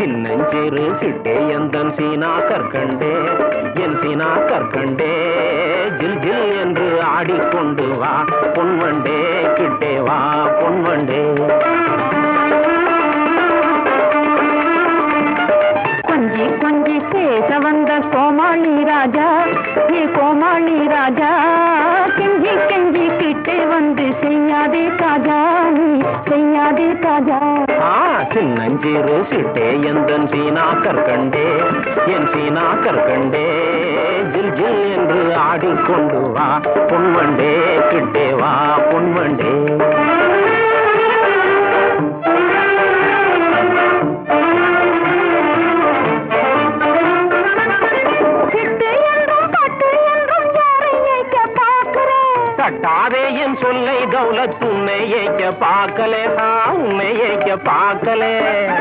சின்னஞ்சிறு சிட்டே எந்தன் சீனா கற்கண்டே என் சீனா கற்கண்டே ஜில் ஜில் என்று ஆடிக்கொண்டு வா பொன்வண்டே கிட்டே வா பொன்வண்டே கொஞ்சி கொஞ்சி பேச வந்த கோமாளி ராஜா ஏ கோமாளி ராஜா கெஞ்சி கெஞ்சி கிட்டே வந்து செய்யாதே காஜா நீ செய்யாதே காஜா ஆ சின்னஞ்சிறு சிட்டே எந்தன் சீனா கற்கண்டே என் சீனா கற்கண்டே ஜில் ஜில் என்று ஆடிக்கொண்டு வா பொன்வண்டே கிட்டே வா பொன்வண்டே சிட்டு என்றும் பட்டு என்றும் யாரை ஏய்க்க பார்க்கிறேன் தட்டாதே என் சொல்லை தௌலத் உன்னை ஏய்க்க பார்க்கலே ஆ உன்னை ஏய்க்க பார்க்கலே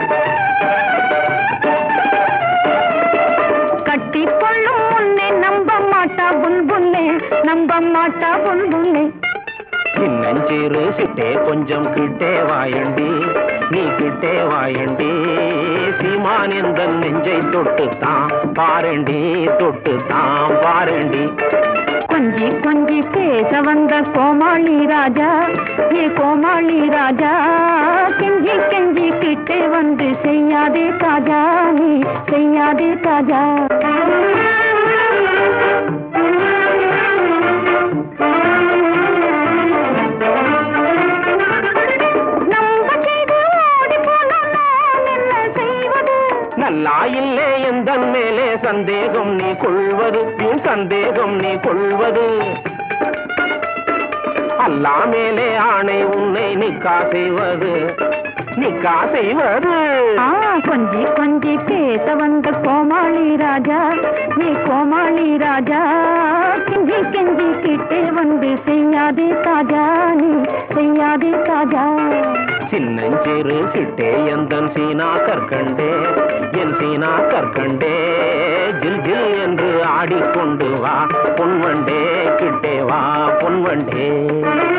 கட்டி கொள்ளும் முன்னே நம்ப மாட்டா புல்புல்லே நம்ப மாட்டா புல்புல்லே சின்னஞ்சிறு சிட்டே கொஞ்சம் கிட்டே வாயண்டி நீ கிட்டே வாயண்டி சீமான் எந்த நெஞ்சை தொட்டு தான் பாரண்டி தொட்டு தான் பாரண்டி கொஞ்சி கொஞ்சி பேச வந்த கோமாளி ராஜா ஏ கோமாளி ராஜா கெஞ்சி கெஞ்சி கிட்டே வந்து செய்யாதே காஜா நீ செய்யாதே காஜா நம்ப செய்து ஓடி போனால் நான் என்ன செய்வது நல்லா இல்லே எந்த மேலே சந்தேகம் நீ கொள்வது உன் சந்தேகம் நீ கொள்வது அல்லா மேலே ஆணை உன்னை நிக்கா செய்வது நிக்கா செய்வது ஆ கொஞ்சி கொஞ்சி பேச வந்த கோமாளி ராஜா நீ கோமாளி ராஜா கெஞ்சி கெஞ்சி கிட்டே வந்து செய்யாதே தாஜா நீ செய்யாதே தாஜா சின்னஞ்சிறு சிட்டே எந்தன் சீனா கற்கண்டே என் சீனா கற்கண்டே ஜில் ஜில் என்று ஆடிக்கொண்டு வா பொன்வண்டே கிட்டே வா பொன்வண்டே